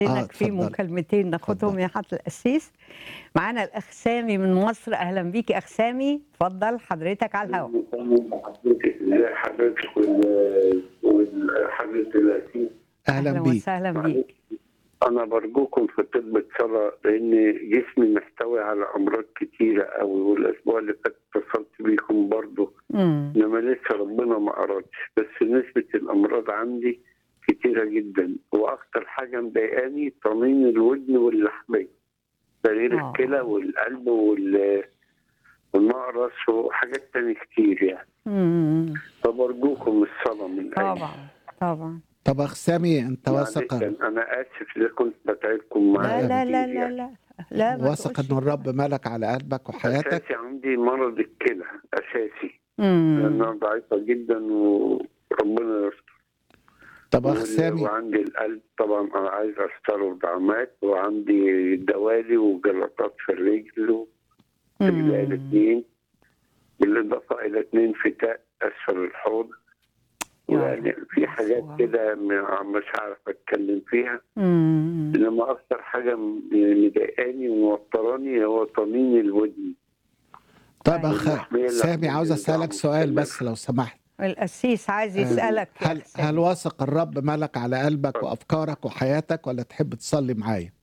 لك في اتفضلي. مكالمتين ناخدهم اتفضلي. يا حضرة القسيس معانا الأخ سامي من مصر أهلا بيك أخ سامي اتفضل حضرتك على الهواء ازي حضرتك وال- والحضرة الأسيس اهلا بيك وسهلا بيك أنا برجوكم في طب الصلاة لأن جسمي محتوي على أمراض كتيرة أوي والأسبوع اللي فات اتصلت بيكم برضه مم. إنما لسه ربنا ما أرادش بس نسبة الأمراض عندي كتيرة جدا وأكتر حاجة مضايقاني طنين الودن واللحمية ده غير آه. الكلى والقلب وال والمقرص وحاجات تانية كتير يعني مم. فبرجوكم الصلاة من أجلي. طبعا طبعا طب اخ سامي انت واثق معلش انا اسف اذا كنت بتعبكم معايا لا لا لا كتير لا يعني. لا لا ما واثق تقولش ان الرب ملك على قلبك وحياتك اساسي عندي مرض الكلى اساسي مم. لانها ضعيفه جدا وربنا يستر طب اخ وال- سامي وعندي القلب طبعا انا عايز استر دعمات وعندي دوالي وجلطات في الرجل في مم. الاثنين بالاضافه الى اثنين فتاء اسفل الحوض يا ويعني رب في حاجات يسوع. كده م- مش عارف اتكلم فيها مم. انما اكتر حاجه م- مضايقاني وموتراني هو طنين الودن طب أيوة. اخ واللحمية سامي لا، عاوز اسالك والدعم سؤال والكلام. بس لو سمحت القسيس عايز يسألك يا هل أخ سامي. هل واثق الرب ملك على قلبك وافكارك وحياتك ولا تحب تصلي معايا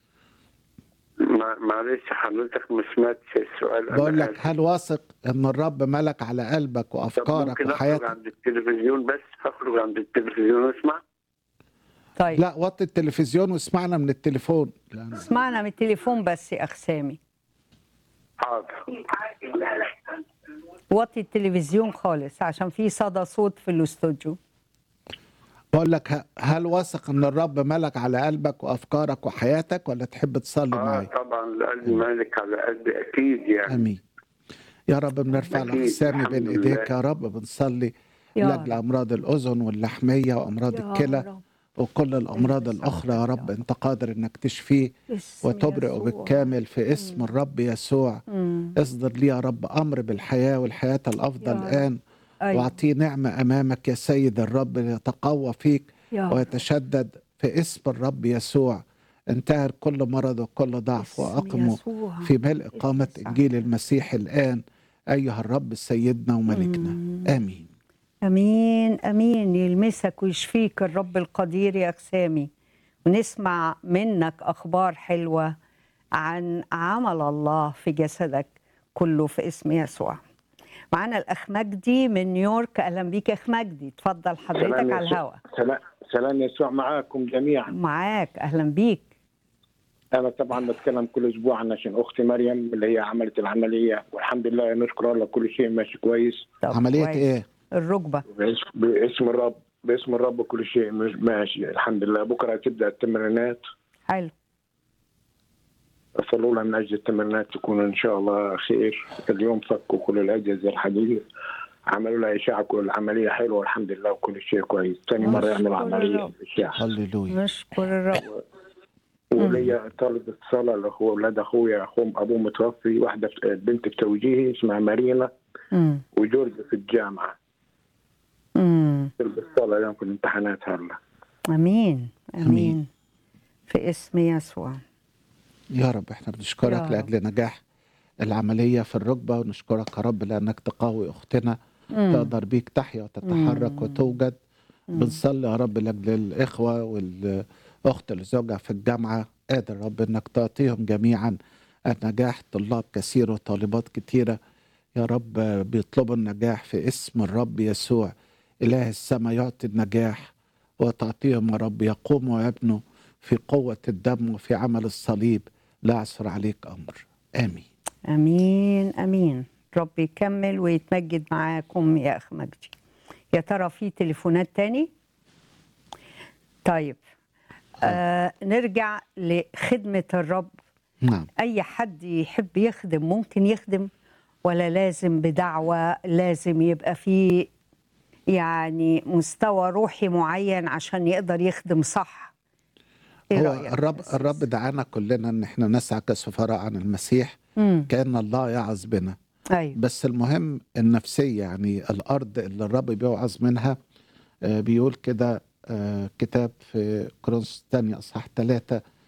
مع- معلش حضرتك ما سمعتش السؤال أنا بقول لك آسف. هل واثق ان الرب ملك على قلبك طب وافكارك ممكن اخرج وحياتك عند التلفزيون بس اخرج عند التلفزيون اسمع طيب لا وطي التلفزيون واسمعنا من التليفون لأن اسمعنا من التليفون بس يا أخ سامي حاضر وطي التلفزيون خالص عشان في صدى صوت في الاستوديو بقول لك ه- هل واثق ان الرب ملك على قلبك وافكارك وحياتك ولا تحب تصلي اه معايا طبعا القلب مالك على قلبي اكيد يعني امين يا رب بنرفع أكيد، الاخ سامي الحمد بين لله. ايديك يا رب بنصلي يا لاجل رب. امراض الاذن واللحميه وامراض يا الكلى رب. وكل الامراض باسم الاخرى يا الرب. رب انت قادر انك تشفيه باسم وتبرئ يسوع. بالكامل في اسم الرب يسوع مم. اصدر لي يا رب امر بالحياه والحياه الافضل يا رب. الان أيوة. واعطيه نعمه امامك يا سيد الرب ليتقوى فيك يا رب. ويتشدد في اسم الرب يسوع انتهر كل مرض وكل ضعف باسم واقمه يسوع. في ملء قامة يسوع. إنجيل المسيح الآن أيها الرب سيدنا وملكنا آمين امين امين يلمسك ويشفيك الرب القدير يا أخ سامي ونسمع منك اخبار حلوه عن عمل الله في جسدك كله في اسم يسوع معانا الاخ مجدي من نيويورك اهلا بيك يا اخ مجدي اتفضل حضرتك سلام على يسوع. الهواء سلام سلام يسوع معاكم جميعا معاك اهلا بيك انا طبعا بتكلم كل اسبوع عن عشان اختي مريم اللي هي عملت العمليه والحمد لله نشكر الله كل شيء ماشي كويس طب عملية كويس. إيه؟ الركبه باسم, باسم الرب باسم الرب كل شيء مش- ماشي الحمد لله بكره هتبدا التمرينات حلو صلوا لها من اجل التمرينات تكون ان شاء الله خير اليوم فكوا كل الاجهزه الحديد عملوا لها اشعه كل العمليه حلوه والحمد لله وكل شيء كويس ثاني مره نشكر يعملوا عمليه الرب. اشعه هللويا نشكر الرب وليا طالبة صلاة اللي هو ولاد أخويا أخوهم أبوه متوفي واحدة في- بنت في توجيهي اسمها مارينا امم وجورج في الجامعة امم طلبت الصلاة اليوم في الامتحانات هلا امين امين أمين. في اسم يسوع يا رب إحنا بنشكرك يا رب. لأجل نجاح العملية في الركبة ونشكرك يا رب لأنك تقوي أختنا تقدر بيك تحيا وتتحرك وتوجد بنصلي يا رب لأجل الإخوة والأخت اللي زوجها في الجامعة قادر يا رب إنك تعطيهم جميعا النجاح طلاب كثير وطالبات كثيرة يا رب بيطلبوا النجاح في اسم الرب يسوع إله السماء يعطي النجاح وتعطيهم يا رب يقوموا ويبنوا في قوة الدم وفي عمل الصليب لا يعثر عليك أمر آمين امين امين رب يكمل ويتمجد معاكم يا اخ مجدي يا ترى في تليفونات تاني طيب آه نرجع لخدمه الرب نعم اي حد يحب يخدم ممكن يخدم ولا لازم بدعوه لازم يبقى في يعني مستوى روحي معين عشان يقدر يخدم صح إيه هو رأيك الرب بس- الرب دعانا كلنا ان احنا نسعى كسفراء عن المسيح مم. كان الله يعظ بنا ايوه بس المهم النفسيه يعني الارض اللي الرب بيوعظ منها آه، بيقول كده آه، كتاب في كورنثوس الثانية أصحاح ثلاثة